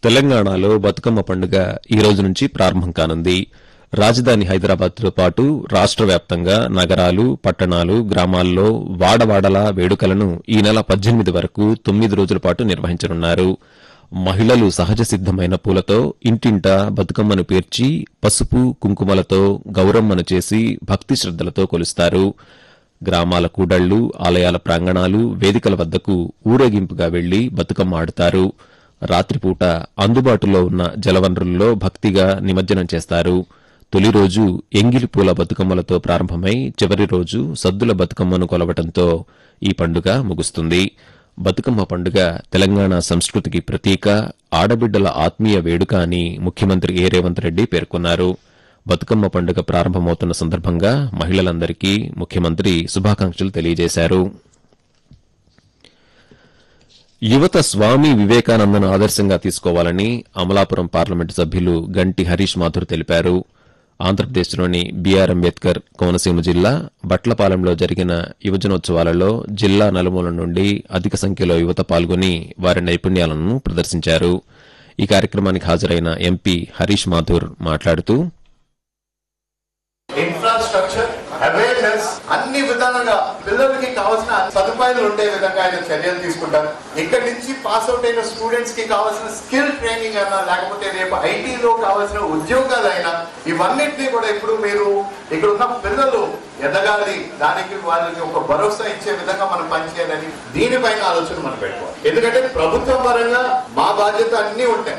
తెలంగాణలో బతుకమ్మ పండుగ ఈ రోజు నుంచి ప్రారంభం కానుంది రాజధాని హైదరాబాద్తో పాటు రాష్ట్ర వ్యాప్తంగా నగరాలు పట్టణాలు గ్రామాల్లో వాడవాడలా వేడుకలను ఈ నెల పద్దెనిమిది వరకు తొమ్మిది రోజుల పాటు నిర్వహించనున్నారు మహిళలు సహజ సిద్దమైన పూలతో ఇంటింట బతుకమ్మను పేర్చి పసుపు కుంకుమలతో గౌరమ్మను చేసి భక్తి శ్రద్దలతో కొలుస్తారు గ్రామాల కూడళ్లు ఆలయాల ప్రాంగణాలు వేదికల వద్దకు ఊరేగింపుగా వెళ్లి బతుకమ్మ ఆడుతారు రాత్రిపూట అందుబాటులో ఉన్న జలవనరుల్లో భక్తిగా నిమజ్జనం చేస్తారు తొలి రోజు ఎంగిలి పూల బతుకమ్మలతో ప్రారంభమై చివరి రోజు సద్దుల బతుకమ్మను కొలవటంతో ఈ పండుగ ముగుస్తుంది బతుకమ్మ పండుగ తెలంగాణ సంస్కృతికి ప్రతీక ఆడబిడ్డల ఆత్మీయ వేడుక అని ముఖ్యమంత్రి ఏ రేవంత్ రెడ్డి పేర్కొన్నారు బతుకమ్మ పండుగ ప్రారంభమవుతున్న సందర్భంగా మహిళలందరికీ ముఖ్యమంత్రి శుభాకాంక్షలు తెలియజేశారు యువత స్వామి వివేకానందను ఆదర్శంగా తీసుకోవాలని అమలాపురం పార్లమెంటు సభ్యులు గంటి హరీష్ మాథుర్ తెలిపారు ఆంధ్రప్రదేశ్లోని బీఆర్ అంబేద్కర్ కోనసీమ జిల్లా బట్లపాలెంలో జరిగిన యువజనోత్సవాలలో జిల్లా నలుమూల నుండి అధిక సంఖ్యలో యువత పాల్గొని వారి నైపుణ్యాలను ప్రదర్శించారు ఈ కార్యక్రమానికి హాజరైన ఎంపీ హరీష్ మాథుర్ మాట్లాడుతూ ఇన్ఫ్రాస్ట్రక్చర్ అవేర్నెస్ అన్ని విధాలుగా పిల్లలకి కావాల్సిన సదుపాయాలు ఉండే విధంగా ఆయన చర్యలు తీసుకుంటారు ఇక్కడి నుంచి పాస్ అవుట్ అయిన స్టూడెంట్స్ కి కావాల్సిన స్కిల్ ట్రైనింగ్ అయినా లేకపోతే రేపు ఐటీలో కావాల్సిన ఉద్యోగాలైనా ఇవన్నిటినీ కూడా ఇప్పుడు మీరు ఇక్కడ ఉన్న పిల్లలు ఎదగాలి దానికి వాళ్ళకి ఒక భరోసా ఇచ్చే విధంగా మనం పనిచేయాలని దీనిపైన ఆలోచన మనం పెట్టుకోవాలి ఎందుకంటే ప్రభుత్వం పరంగా మా బాధ్యత అన్ని ఉంటాయి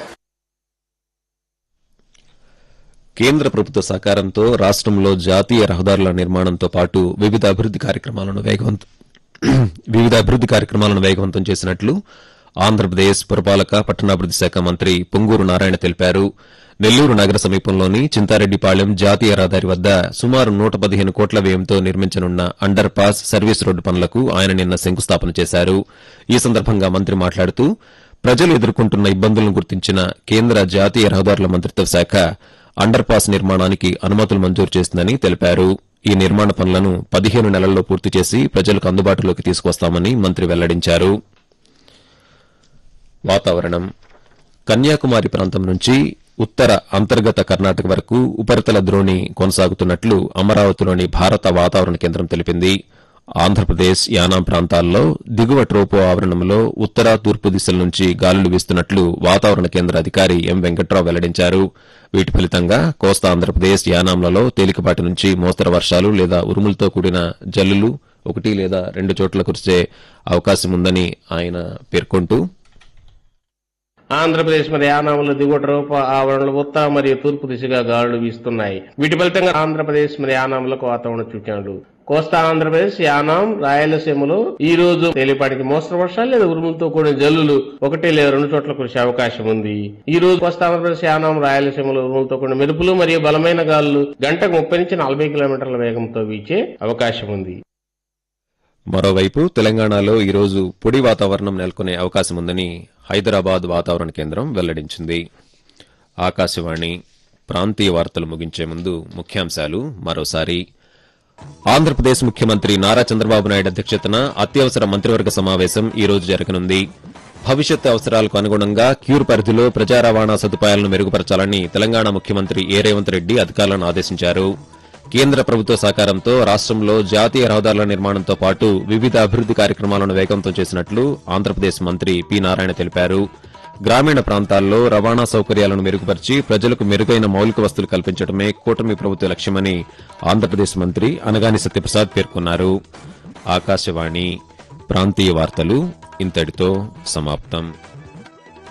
కేంద్ర ప్రభుత్వ సహకారంతో రాష్ట్రంలో జాతీయ రహదారుల నిర్మాణంతో పాటు వివిధ అభివృద్ది కార్యక్రమాలను వేగవంతం వివిధ అభివృద్ది కార్యక్రమాలను వేగవంతం చేసినట్లు ఆంధ్రప్రదేశ్ పురపాలక పట్టణాభివృద్ది శాఖ మంత్రి పొంగూరు నారాయణ తెలిపారు నెల్లూరు నగర సమీపంలోని చింతారెడ్డిపాళెం జాతీయ రహదారి వద్ద సుమారు నూట పదిహేను కోట్ల వ్యయంతో నిర్మించనున్న అండర్ పాస్ సర్వీస్ రోడ్డు పనులకు ఆయన నిన్న శంకుస్థాపన చేశారు ఈ సందర్భంగా మంత్రి మాట్లాడుతూ ప్రజలు ఎదుర్కొంటున్న ఇబ్బందులను గుర్తించిన కేంద్ర జాతీయ రహదారుల మంత్రిత్వ శాఖ అండర్ పాస్ నిర్మాణానికి అనుమతులు మంజూరు చేసిందని తెలిపారు ఈ నిర్మాణ పనులను పదిహేను నెలల్లో పూర్తి చేసి ప్రజలకు అందుబాటులోకి తీసుకొస్తామని మంత్రి వెల్లడించారు వాతావరణం కన్యాకుమారి ప్రాంతం నుంచి ఉత్తర అంతర్గత కర్ణాటక వరకు ఉపరితల ద్రోణి కొనసాగుతున్నట్లు అమరావతిలోని భారత వాతావరణ కేంద్రం తెలిపింది ఆంధ్రప్రదేశ్ యానాం ప్రాంతాల్లో దిగువ ట్రోపో ఆవరణంలో ఉత్తర తూర్పు దిశల నుంచి గాలులు వీస్తున్నట్లు వాతావరణ కేంద్ర అధికారి ఎం వెంకట్రావు వెల్లడించారు వీటి ఫలితంగా కోస్తా ఆంధ్రప్రదేశ్ యానాంలలో తేలికపాటి నుంచి మోస్తరు వర్షాలు లేదా ఉరుములతో కూడిన జల్లులు ఒకటి లేదా రెండు చోట్ల కురిసే అవకాశం ఉందని ఆయన పేర్కొంటూ ఆంధ్రప్రదేశ్ మరి యానాముల దిగువ రూప ఆవరణలు ఉత్తర మరియు తూర్పు దిశగా గాలులు వీస్తున్నాయి వీటి ఫలితంగా ఆంధ్రప్రదేశ్ మరి యానాములకు వాతావరణ సూచనలు కోస్తా ఆంధ్రప్రదేశ్ యానాం రాయలసీమలో ఈ రోజు తేలిపాటికి మోస్తరు వర్షాలు లేదా ఉరుములతో కూడిన జల్లులు ఒకటి లేదా రెండు చోట్ల కురిసే అవకాశం ఉంది ఈ రోజు కోస్తా ఆంధ్రప్రదేశ్ యానాం రాయలసీమలో ఉరుములతో కూడిన మెరుపులు మరియు బలమైన గాలులు గంటకు ముప్పై నుంచి నలభై కిలోమీటర్ల వేగంతో వీచే అవకాశం ఉంది మరోవైపు తెలంగాణలో ఈరోజు పొడి వాతావరణం నెలకొనే అవకాశం ఉందని హైదరాబాద్ వాతావరణ కేంద్రం వెల్లడించింది ఆకాశవాణి ప్రాంతీయ వార్తలు ముగించే ముందు ముఖ్యాంశాలు మరోసారి ఆంధ్రప్రదేశ్ ముఖ్యమంత్రి నారా చంద్రబాబు నాయుడు అధ్యక్షతన అత్యవసర మంత్రివర్గ సమావేశం ఈ రోజు జరగనుంది భవిష్యత్ అవసరాలకు అనుగుణంగా క్యూర్ పరిధిలో ప్రజా రవాణా సదుపాయాలను మెరుగుపరచాలని తెలంగాణ ముఖ్యమంత్రి ఏ రేవంత్ రెడ్డి అధికారులను ఆదేశించారు కేంద్ర ప్రభుత్వ సహకారంతో రాష్ట్రంలో జాతీయ రహదారుల నిర్మాణంతో పాటు వివిధ అభివృద్ది కార్యక్రమాలను వేగవంతం చేసినట్లు ఆంధ్రప్రదేశ్ మంత్రి పి నారాయణ తెలిపారు గ్రామీణ ప్రాంతాల్లో రవాణా సౌకర్యాలను మెరుగుపరిచి ప్రజలకు మెరుగైన మౌలిక వస్తువులు కల్పించడమే కూటమి ప్రభుత్వ లక్ష్యమని ఆంధ్రప్రదేశ్ మంత్రి అనగాని సత్యప్రసాద్ పేర్కొన్నారు ఆకాశవాణి ప్రాంతీయ వార్తలు ఇంతటితో సమాప్తం